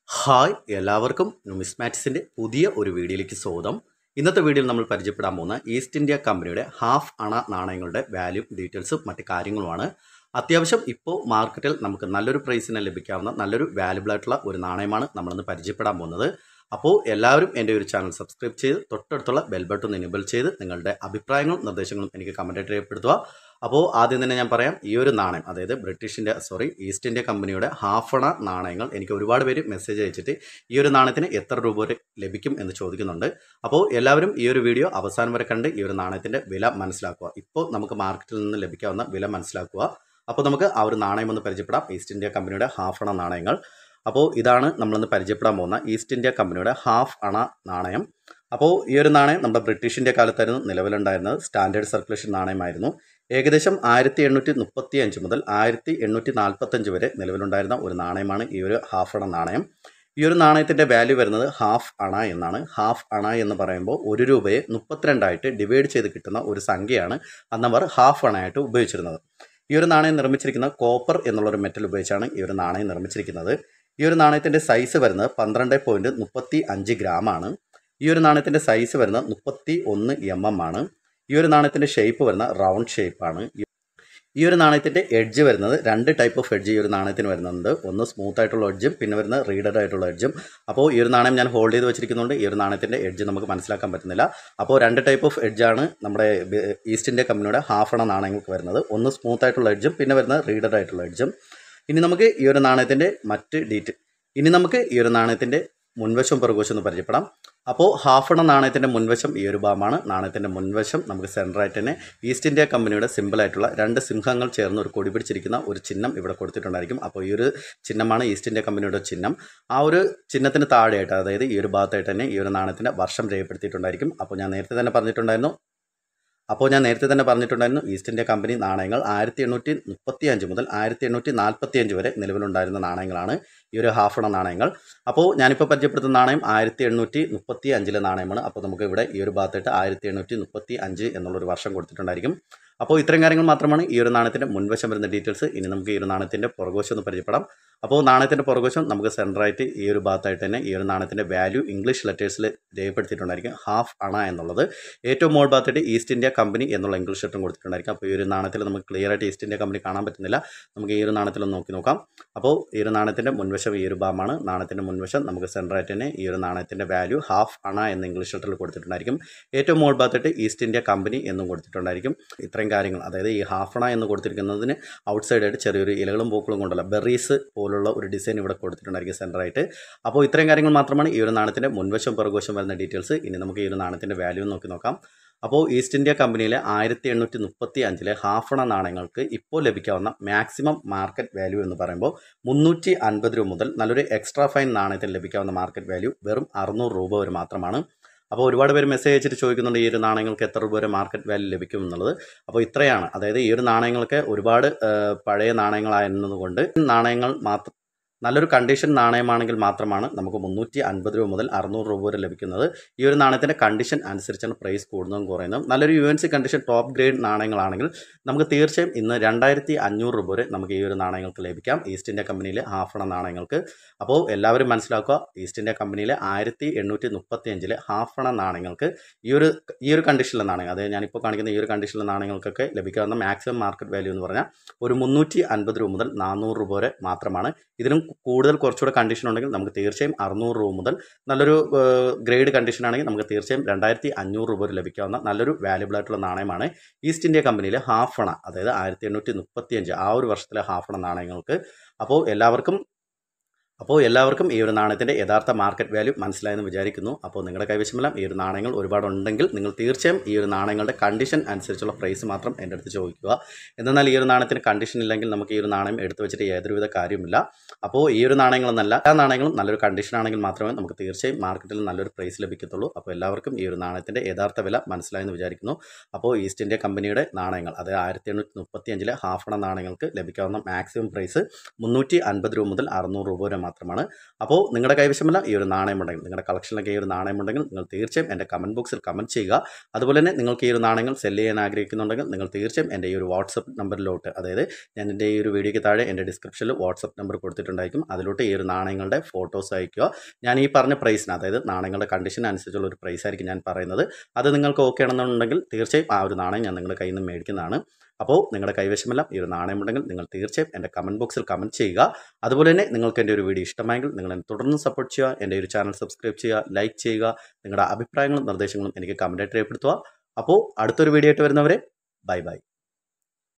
hi എല്ലാവർക്കും നുമിസ്മാറ്റിക്സിൻ്റെ പുതിയ ഒരു വീഡിയോയിലേക്ക് സ്വാഗതം ഇന്നത്തെ വീഡിയോയിൽ നമ്മൾ പരിചയപ്പെടാൻ പോകുന്ന ഈസ്റ്റ് ഇന്ത്യ കമ്പനിയുടെ ഹാഫ് അണ നാണയങ്ങളുടെ വാല്യൂ ഡീറ്റെയിൽസും മറ്റ് കാര്യങ്ങളുമാണ് അത്യാവശ്യം ഇപ്പോൾ മാർക്കറ്റിൽ നമുക്ക് നല്ലൊരു പ്രൈസിന് ലഭിക്കാവുന്ന നല്ലൊരു വാല്യുബിൾ ആയിട്ടുള്ള ഒരു നാണയമാണ് നമ്മളിന്ന് പരിചയപ്പെടാൻ പോകുന്നത് അപ്പോൾ എല്ലാവരും എൻ്റെ ഒരു ചാനൽ സബ്സ്ക്രൈബ് ചെയ്ത് തൊട്ടടുത്തുള്ള ബെൽ ബട്ടൺ എനേബിൾ ചെയ്ത് നിങ്ങളുടെ അഭിപ്രായങ്ങളും നിർദ്ദേശങ്ങളും എനിക്ക് കമൻറ്റായിട്ട് രേഖപ്പെടുത്തുക അപ്പോൾ ആദ്യം തന്നെ ഞാൻ പറയാം ഈ ഒരു നാണയം അതായത് ബ്രിട്ടീഷിൻ്റെ സോറി ഈസ്റ്റ് ഇന്ത്യ കമ്പനിയുടെ ഹാഫണ നാണയങ്ങൾ എനിക്ക് ഒരുപാട് പേര് മെസ്സേജ് അയച്ചിട്ട് ഈ ഒരു നാണയത്തിന് എത്ര രൂപ വരെ ലഭിക്കും എന്ന് ചോദിക്കുന്നുണ്ട് അപ്പോൾ എല്ലാവരും ഈ ഒരു വീഡിയോ അവസാനം വരെ കണ്ട് ഈ ഒരു നാണയത്തിൻ്റെ വില മനസ്സിലാക്കുക ഇപ്പോൾ നമുക്ക് മാർക്കറ്റിൽ നിന്ന് ലഭിക്കാവുന്ന വില മനസ്സിലാക്കുക അപ്പോൾ നമുക്ക് ആ ഒരു നാണയം ഒന്ന് പരിചയപ്പെടാം ഈസ്റ്റ് ഇന്ത്യ കമ്പനിയുടെ ഹാഫണ നാണയങ്ങൾ അപ്പോൾ ഇതാണ് നമ്മളിന്ന് പരിചയപ്പെടാൻ പോകുന്ന ഈസ്റ്റ് ഇന്ത്യ കമ്പനിയുടെ ഹാഫ് അണ നാണയം അപ്പോൾ ഈ ഒരു നാണയം നമ്മുടെ ബ്രിട്ടീഷിൻ്റെ കാലത്തായിരുന്നു നിലവിലുണ്ടായിരുന്നത് സ്റ്റാൻഡേർഡ് സർക്കുലേഷൻ നാണയമായിരുന്നു ഏകദേശം ആയിരത്തി എണ്ണൂറ്റി മുപ്പത്തി അഞ്ച് മുതൽ ആയിരത്തി എണ്ണൂറ്റി നാൽപ്പത്തഞ്ച് വരെ നിലവിലുണ്ടായിരുന്ന ഒരു നാണയമാണ് ഈ ഒരു ഹാഫ് അണ നാണയം ഈ ഒരു നാണയത്തിൻ്റെ വാല്യൂ വരുന്നത് ഹാഫ് അണ എന്നാണ് ഹാഫ് അണ എന്ന് പറയുമ്പോൾ ഒരു രൂപയെ മുപ്പത്തിരണ്ടായിട്ട് ഡിവൈഡ് ചെയ്ത് കിട്ടുന്ന ഒരു സംഖ്യയാണ് അന്നവർ ഹാഫ് അണയായിട്ട് ഉപയോഗിച്ചിരുന്നത് ഈ ഒരു നാണയം നിർമ്മിച്ചിരിക്കുന്ന കോപ്പർ എന്നുള്ളൊരു മെറ്റൽ ഉപയോഗിച്ചാണ് ഈ ഒരു നാണയം നിർമ്മിച്ചിരിക്കുന്നത് ഈ ഒരു നാണയത്തിൻ്റെ സൈസ് വരുന്നത് പന്ത്രണ്ട് പോയിൻറ്റ് മുപ്പത്തി അഞ്ച് ഗ്രാമാണ് ഈ ഒരു നാണയത്തിൻ്റെ സൈസ് വരുന്നത് മുപ്പത്തി ഒന്ന് എം എം ആണ് ഈ ഒരു നാണയത്തിൻ്റെ ഷേപ്പ് വരുന്ന റൗണ്ട് ഷേപ്പാണ് ഈ ഒരു നാണയത്തിൻ്റെ എഡ്ജ് വരുന്നത് രണ്ട് ടൈപ്പ് ഓഫ് എഡ്ജ് ഈ ഒരു നാണയത്തിന് വരുന്നുണ്ട് ഒന്ന് സ്മൂത്ത് ആയിട്ടുള്ള എഡ്ജും പിന്നെ വരുന്നത് റീഡഡ് ആയിട്ടുള്ള എഡ്ജും അപ്പോൾ ഈ ഒരു നാണയം ഞാൻ ഹോൾഡ് ചെയ്ത് വെച്ചിരിക്കുന്നതുകൊണ്ട് ഈ ഒരു നാണയത്തിൻ്റെ എഡ്ജ് നമുക്ക് മനസ്സിലാക്കാൻ പറ്റുന്നില്ല അപ്പോൾ രണ്ട് ടൈപ്പ് ഓഫ് എഡ്ജാണ് നമ്മുടെ ഈസ്റ്റ് ഇന്ത്യ കമ്പനിയുടെ ഹാഫ് എണ്ണ നാണയങ്ങൾക്ക് വരുന്നത് ഒന്ന് സ്മൂത്ത് ആയിട്ടുള്ള എഡ്ജും പിന്നെ വരുന്നത് റീഡഡ് ആയിട്ടുള്ള എഡ്ജും ഇനി നമുക്ക് ഈ ഒരു നാണയത്തിൻ്റെ മറ്റ് ഡീറ്റെയിൽ ഇനി നമുക്ക് ഈ ഒരു നാണയത്തിൻ്റെ മുൻവശം പിറകുവശം ഒന്ന് പരിചയപ്പെടാം അപ്പോൾ ഹാഫ് എണ്ണ നാണയത്തിൻ്റെ മുൻവശം ഈ ഒരു ഭാഗമാണ് നാണയത്തിൻ്റെ മുൻവശം നമുക്ക് സെൻറ്ററായിട്ട് തന്നെ ഈസ്റ്റ് ഇന്ത്യ കമ്പനിയുടെ സിമ്പിളായിട്ടുള്ള രണ്ട് സിംഹങ്ങൾ ചേർന്ന് ഒരു കൊടി പിടിച്ചിരിക്കുന്ന ഒരു ചിഹ്നം ഇവിടെ കൊടുത്തിട്ടുണ്ടായിരിക്കും അപ്പോൾ ഈ ഒരു ചിഹ്നമാണ് ഈസ്റ്റ് ഇന്ത്യ കമ്പനിയുടെ ചിഹ്നം ആ ഒരു ചിഹ്നത്തിന് താഴെയായിട്ട് അതായത് ഈ ഒരു ഭാഗത്തായിട്ട് തന്നെ ഈ ഒരു നാണയത്തിൻ്റെ വർഷം രേഖപ്പെടുത്തിയിട്ടുണ്ടായിരിക്കും അപ്പോൾ ഞാൻ നേരത്തെ തന്നെ പറഞ്ഞിട്ടുണ്ടായിരുന്നു അപ്പോൾ ഞാൻ നേരത്തെ തന്നെ പറഞ്ഞിട്ടുണ്ടായിരുന്നു ഈസ്റ്റ് ഇന്ത്യ കമ്പനി നാണയങ്ങൾ ആയിരത്തി എണ്ണൂറ്റി മുപ്പത്തി അഞ്ച് മുതൽ ആയിരത്തി എണ്ണൂറ്റി നാൽപ്പത്തി അഞ്ച് വരെ നിലവിലുണ്ടായിരുന്ന നാണയങ്ങളാണ് ഈ ഒരു ഹാഫ് എണ്ണ നാണയങ്ങൾ അപ്പോൾ ഞാനിപ്പോൾ പരിചയപ്പെടുത്തുന്ന നാണയം ആയിരത്തി എണ്ണൂറ്റി മുപ്പത്തി അഞ്ചിലെ നാണയമാണ് അപ്പോൾ നമുക്ക് ഇവിടെ ഈ ഒരു ഭാഗത്തായിട്ട് ആയിരത്തി എണ്ണൂറ്റി മുപ്പത്തി അഞ്ച് എന്നുള്ളൊരു വർഷം കൊടുത്തിട്ടുണ്ടായിരിക്കും അപ്പോൾ ഇത്രയും കാര്യങ്ങൾ മാത്രമാണ് ഈ ഒരു നാണയത്തിൻ്റെ മുൻവശം വരുന്ന ഡീറ്റെയിൽസ് ഇനി നമുക്ക് ഈ ഒരു നാണയത്തിൻ്റെ പുറകുവശം ഒന്ന് പരിചയപ്പെടാം അപ്പോൾ നാണയത്തിൻ്റെ പുറകുവശം നമുക്ക് സെൻറ്ററായിട്ട് ഈ ഒരു ഭാഗത്തായിട്ട് തന്നെ ഈ ഒരു നാണയത്തിൻ്റെ വാല്യൂ ഇംഗ്ലീഷ് ലെറ്റേഴ്സിൽ രേഖപ്പെടുത്തിയിട്ടുണ്ടായിരിക്കും ഹാഫ് അണ എന്നുള്ളത് ഏറ്റവും മോൾ ഭാഗത്തായിട്ട് ഈസ്റ്റ് ഇന്ത്യ കമ്പനി എന്നുള്ള ഇംഗ്ലീഷ് ലെറ്ററും കൊടുത്തിട്ടുണ്ടായിരിക്കും അപ്പോൾ ഈ ഒരു നാണയത്തിൽ നമുക്ക് ക്ലിയർ ആയിട്ട് ഈസ്റ്റ് ഇന്ത്യ കമ്പനി കാണാൻ പറ്റുന്നില്ല നമുക്ക് ഈ ഒരു നാണയത്തിൽ ഒന്ന് നോക്കി നോക്കാം അപ്പോൾ ഈ ഒരു നാണയത്തിൻ്റെ മുൻവശം ഈ ഒരു ഭാഗമാണ് നാണയത്തിൻ്റെ മുൻവശം നമുക്ക് സെൻറ്ററായിട്ട് തന്നെ ഈ ഒരു നാണയത്തിൻ്റെ വാല്യൂ ഹാഫ് അണ എന്ന ഇംഗ്ലീഷ് ലെറ്ററിൽ കൊടുത്തിട്ടുണ്ടായിരിക്കും ഏറ്റവും മോൾ ഭാഗത്തായിട്ട് ഈസ്റ്റ് ഇന്ത്യ കമ്പനി എന്നും കൊടുത്തിട്ടുണ്ടായിരിക്കും ഇത്രയും കാര്യങ്ങൾ അതായത് ഈ ഹാഫ് അണ എന്ന് കൊടുത്തിരിക്കുന്നതിന് ഔട്ട് സൈഡായിട്ട് ചെറിയൊരു ഇലകളും പൂക്കളും കൊണ്ടുള്ള ബെറീസ് പോലുള്ള ഒരു ഡിസൈൻ ഇവിടെ കൊടുത്തിട്ടുണ്ടായിരിക്കും സെൻറ്ററായിട്ട് അപ്പോൾ ഇത്രയും കാര്യങ്ങൾ മാത്രമാണ് ഈ ഒരു നാണയത്തിൻ്റെ മുൻവശം പുറകുവശം വരുന്ന ഡീറ്റെയിൽസ് ഇനി നമുക്ക് ഈ ഒരു നാണയത്തിൻ്റെ വാല്യൂ നോക്കി നോക്കാം അപ്പോൾ ഈസ്റ്റ് ഇന്ത്യ കമ്പനിയിലെ ആയിരത്തി എണ്ണൂറ്റി മുപ്പത്തി അഞ്ചിലെ ഹാഫണ നാണയങ്ങൾക്ക് ഇപ്പോൾ ലഭിക്കാവുന്ന മാക്സിമം മാർക്കറ്റ് വാല്യൂ എന്ന് പറയുമ്പോൾ മുന്നൂറ്റി അൻപത് രൂപ മുതൽ നല്ലൊരു എക്സ്ട്രാ ഫൈൻ നാണയത്തിന് ലഭിക്കാവുന്ന മാർക്കറ്റ് വാല്യൂ വെറും അറുന്നൂറ് രൂപ വരെ മാത്രമാണ് അപ്പോൾ ഒരുപാട് പേര് മെസ്സേജ് അയച്ചിട്ട് ചോദിക്കുന്നുണ്ട് ഈ ഒരു നാണയങ്ങൾക്ക് എത്ര രൂപ വരെ മാർക്കറ്റ് വാല്യൂ ലഭിക്കും എന്നുള്ളത് അപ്പോൾ ഇത്രയാണ് അതായത് ഈ ഒരു നാണയങ്ങൾക്ക് ഒരുപാട് പഴയ നാണയങ്ങളായിരുന്നതുകൊണ്ട് നാണയങ്ങൾ മാത്രം നല്ലൊരു കണ്ടീഷൻ നാണയമാണെങ്കിൽ മാത്രമാണ് നമുക്ക് മുന്നൂറ്റി അൻപത് രൂപ മുതൽ അറുന്നൂറ് രൂപ വരെ ലഭിക്കുന്നത് ഈ ഒരു നാണയത്തിൻ്റെ കണ്ടീഷൻ അനുസരിച്ചാണ് പ്രൈസ് കൂടുന്നതും കുറയുന്നതും നല്ലൊരു U N C condition top grade നാണയങ്ങളാണെങ്കിൽ നമുക്ക് തീർച്ചയായും ഇന്ന് രണ്ടായിരത്തി അഞ്ഞൂറ് രൂപ വരെ നമുക്ക് ഈ ഒരു നാണയങ്ങൾക്ക് ലഭിക്കാം ഈസ്റ്റ് ഇന്ത്യ കമ്പനിയിലെ ഹാഫണ നാണയങ്ങൾക്ക് അപ്പോൾ എല്ലാവരും മനസ്സിലാക്കുക ഈസ്റ്റ് ഇന്ത്യ കമ്പനിയിലെ ആയിരത്തി എണ്ണൂറ്റി മുപ്പത്തി അഞ്ചിലെ ഹാഫണ നാണയങ്ങൾക്ക് ഈ ഒരു ഈ ഒരു കണ്ടീഷനിലെ നാണയം അതായത് ഞാനിപ്പോൾ കാണിക്കുന്ന ഈ ഒരു കണ്ടീഷനിലെ നാണയങ്ങൾക്കൊക്കെ ലഭിക്കാവുന്ന മാക്സിമം മാർക്കറ്റ് വാല്യൂ എന്ന് പറഞ്ഞാൽ ഒരു മുന്നൂറ്റി അൻപത് രൂപ മുതൽ നാനൂറ് രൂപ വരെ മാത്രമാണ് ഇതിനും കൂടുതൽ കുറച്ചുകൂടെ കണ്ടീഷൻ ഉണ്ടെങ്കിൽ നമുക്ക് തീർച്ചയായും അറുന്നൂറ് രൂപ മുതൽ നല്ലൊരു ഗ്രേഡ് കണ്ടീഷൻ ആണെങ്കിൽ നമുക്ക് തീർച്ചയായും രണ്ടായിരത്തി അഞ്ഞൂറ് രൂപ വരെ ലഭിക്കാവുന്ന നല്ലൊരു വാല്യുബിൾ ആയിട്ടുള്ള നാണയമാണ് ഈസ്റ്റ് ഇന്ത്യ കമ്പനിയിലെ ഹാഫണ അതായത് ആയിരത്തി എണ്ണൂറ്റി മുപ്പത്തി അഞ്ച് ആ ഒരു വർഷത്തിലെ ഹാഫണ നാണയങ്ങൾക്ക് അപ്പോൾ എല്ലാവർക്കും അപ്പോൾ എല്ലാവർക്കും ഈ ഒരു നാണയത്തിൻ്റെ യഥാർത്ഥ മാർക്കറ്റ് വാല്യൂ മനസ്സിലായെന്ന് വിചാരിക്കുന്നു അപ്പോൾ നിങ്ങളുടെ കൈവശമെല്ലാം ഈ ഒരു നാണയങ്ങൾ ഒരുപാടുണ്ടെങ്കിൽ നിങ്ങൾ തീർച്ചയായും ഈ ഒരു നാണയങ്ങളുടെ കണ്ടീഷൻ അനുസരിച്ചുള്ള പ്രൈസ് മാത്രം എൻ്റെ അടുത്ത് ചോദിക്കുക എന്നാൽ ഈ ഒരു നാണയത്തിന് കണ്ടീഷൻ ഇല്ലെങ്കിൽ നമുക്ക് ഈ ഒരു നാണയം എടുത്തു വെച്ചിട്ട് യാതൊരുവിധ കാര്യമില്ല അപ്പോൾ ഈ ഒരു നാണയങ്ങളെന്നല്ല എല്ലാ നാണയങ്ങളും നല്ലൊരു കണ്ടീഷൻ ആണെങ്കിൽ മാത്രമേ നമുക്ക് തീർച്ചയായും മാർക്കറ്റിൽ നല്ലൊരു പ്രൈസ് ലഭിക്കത്തുള്ളൂ അപ്പോൾ എല്ലാവർക്കും ഈ ഒരു നാണയത്തിൻ്റെ യഥാർത്ഥ വില മനസ്സിലായെന്ന് വിചാരിക്കുന്നു അപ്പോൾ ഈസ്റ്റ് ഇന്ത്യ കമ്പനിയുടെ നാണയങ്ങൾ അതായത് ആയിരത്തി എണ്ണൂറ്റി മുപ്പത്തി അഞ്ചിലെ ഹാഫണ നാണയങ്ങൾക്ക് ലഭിക്കാവുന്ന മാക്സിമം പ്രൈസ് മുന്നൂറ്റി അൻപത് രൂപ മുതൽ അറുന്നൂറ് രൂപ വരെ മാത്രമാണ് അപ്പോൾ നിങ്ങളുടെ കൈവശമല്ല ഈ ഒരു നാണയം ഉണ്ടെങ്കിൽ നിങ്ങളുടെ കളക്ഷനിലൊക്കെ ഈ ഒരു നാണയം ഉണ്ടെങ്കിൽ നിങ്ങൾ തീർച്ചയായും എൻ്റെ കമൻറ്റ് ബോക്സിൽ കമൻറ്റ് ചെയ്യുക അതുപോലെ തന്നെ നിങ്ങൾക്ക് ഈ ഒരു നാണയങ്ങൾ സെല് ചെയ്യാൻ ആഗ്രഹിക്കുന്നുണ്ടെങ്കിൽ നിങ്ങൾ തീർച്ചയായും എൻ്റെ ഈ ഒരു വാട്സപ്പ് നമ്പറിലോട്ട് അതായത് ഞാൻ എൻ്റെ ഈ ഒരു വീഡിയോയ്ക്ക് താഴെ എൻ്റെ ഡിസ്ക്രിപ്ഷനിൽ വാട്സപ്പ് നമ്പർ കൊടുത്തിട്ടുണ്ടായിരിക്കും അതിലോട്ട് ഈ ഒരു നാണയങ്ങളുടെ ഫോട്ടോസ് അയക്കുക ഞാൻ ഈ പറഞ്ഞ പ്രൈസിന് അതായത് നാണയങ്ങളുടെ കണ്ടീഷൻ അനുസരിച്ചുള്ള ഒരു പ്രൈസ് ആയിരിക്കും ഞാൻ പറയുന്നത് അത് നിങ്ങൾക്ക് ഓക്കെ ആണെന്നുണ്ടെങ്കിൽ തീർച്ചയായും ആ ഒരു നാണയം ഞാൻ നിങ്ങളുടെ കയ്യിൽ നിന്ന് മേടിക്കുന്നതാണ് അപ്പോൾ നിങ്ങളുടെ കൈവശമെല്ലാം ഈ ഒരു നാണയമുണ്ടെങ്കിൽ നിങ്ങൾ തീർച്ചയായും എൻ്റെ കമൻറ്റ് ബോക്സിൽ കമൻറ്റ് ചെയ്യുക അതുപോലെ തന്നെ നിങ്ങൾക്ക് എൻ്റെ ഒരു വീഡിയോ ഇഷ്ടമായെങ്കിൽ നിങ്ങൾ എന്നെ തുടർന്ന് സപ്പോർട്ട് ചെയ്യുക എൻ്റെ ഒരു ചാനൽ സബ്സ്ക്രൈബ് ചെയ്യുക ലൈക്ക് ചെയ്യുക നിങ്ങളുടെ അഭിപ്രായങ്ങളും നിർദ്ദേശങ്ങളും എനിക്ക് കമൻറ്റായിട്ട് രേഖപ്പെടുത്തുക അപ്പോൾ അടുത്തൊരു വീഡിയോ ആയിട്ട് വരുന്നവരെ ബൈ ബൈ